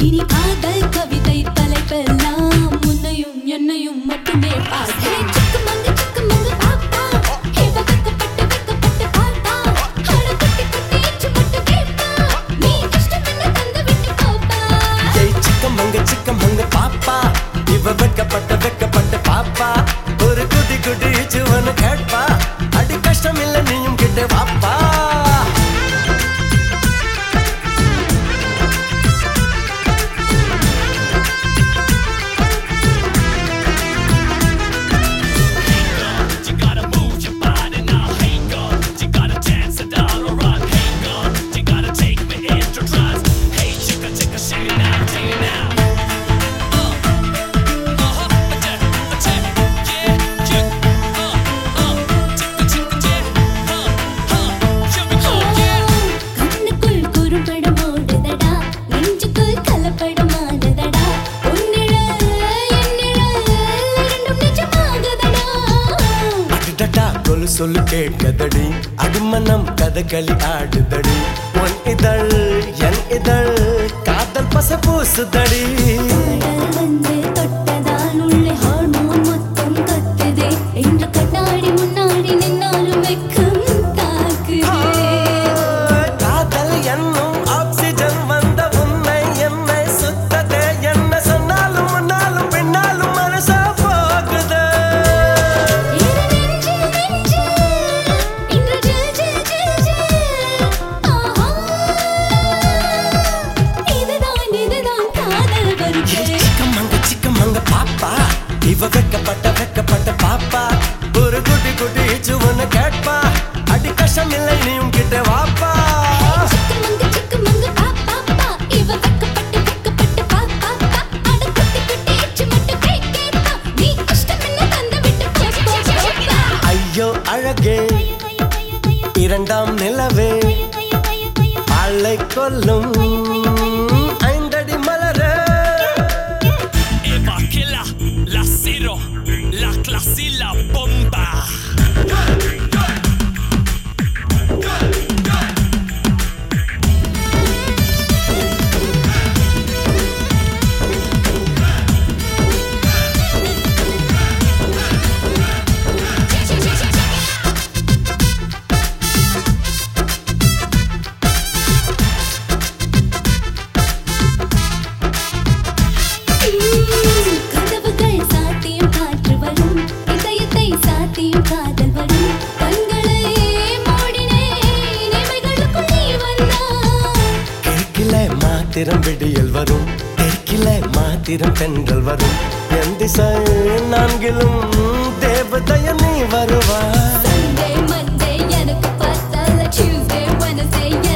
இனி காதல் கவிதை தலைப்பெல்லாம் உன்னையும் என்னையும் மட்டுமே பாசே சிக்குமங்க சிக்குமங்க பாப்பா இவ வெக்கப்பட்டு வெக்கப்பட்டு பார்த்தா அட குட்டி குட்டி இச்சு மட்டும் கேட்பா நீ இஷ்டம் என்ன தந்து விட்டு போப்பா ஏய் சிக்கமங்க சிக்கமங்க பாப்பா இவ வெக்கப்பட்ட வெக்கப்பட்ட பாப்பா ஒரு குட்டி குட்டி சுவனு கேட்பா அடி கஷ்டம் இல்ல நீயும் கிட்ட வாப்பா You gotta move your body now, hang on. You gotta dance it all around, hang on. You gotta take me into trance. Hey, chicka, chicka, shake it now, take it now. Uh, uh-huh, attack, attack, yeah, yeah, uh, uh, chicka, chicka, yeah, uh, uh, here we go, yeah. கண்ணுக்குள் குறும்படம் ஓடுதடா நெஞ்சுக்குள் கலப்படமானதடா உன்னிழல் என்னிழல் இரண்டும் நிஜமாகுதடா அடடா கொலு சொல்லு கேட்கதடி அடிமனம் கதகளி ஆடுதடி உன் இதழ் என் இதழ் காதல் பச பூசுதடி கடல் வந்து தொட்டதால் உள்ளே ஹார்மோன் மொத்தம் கத்துதே என்று கண்ணாடி முன்னாடி நின்னாலும் வெக்கம் தாக்குதே காதல் என்னும் ஆக்சிஜன் வந்த உன்னை என்னை சுத்ததே என்ன சொன்னாலும் முன்னாலும் பின்னாலும் மனசா போகுது இரு நெஞ்சு நெஞ்சு இன்று ஜில் ஜில் ஜில் ஜில் ஆஹா இதுதான் இதுதான் காதல் வருகை சிக்கமங்க சிக்கமங்க பாப்பா இவ வெக்கப்பட்ட வெக்கப்பட்ட பாப்பா ஒரு குட்டி குட்டி சுவனு கேட்பா அடி கஷ்டம் இல்லை நீயும் கிட்ட வாப்பா சிக்குமங்க சிக்குமங்க பாப்பா பா இவ வெக்கப்பட்டு வெக்கப்பட்டு பாப்பா பா அட குட்டி குட்டி இச்சு மட்டும் கேட்கேப்பா நீ இஷ்டம் என்ன தந்து விட்டு போப்பா போப்பா ஐயோ அழகே இரண்டாம் நிலவே ஆளை கொல்லும் ஐந்தடி மலரே Eva Killa, la Ciro, la clase y la bomba. கதவுகள் சாத்தியும் காற்று வரும் இதயத்தை சாத்தியும் காதல் வரும் கண்களை மூடினே இமைகளுக்குள் நீ வந்தாய் கிழக்கில மாத்திரம் விடியல் வரும் தெற்கில மாத்திரம் பெண்கள் வரும் என் திசை நான்கிலும் தேவதைய நீ வருவா Sunday, Monday எனக்கு பார்த்தால Tuesday, Wednesday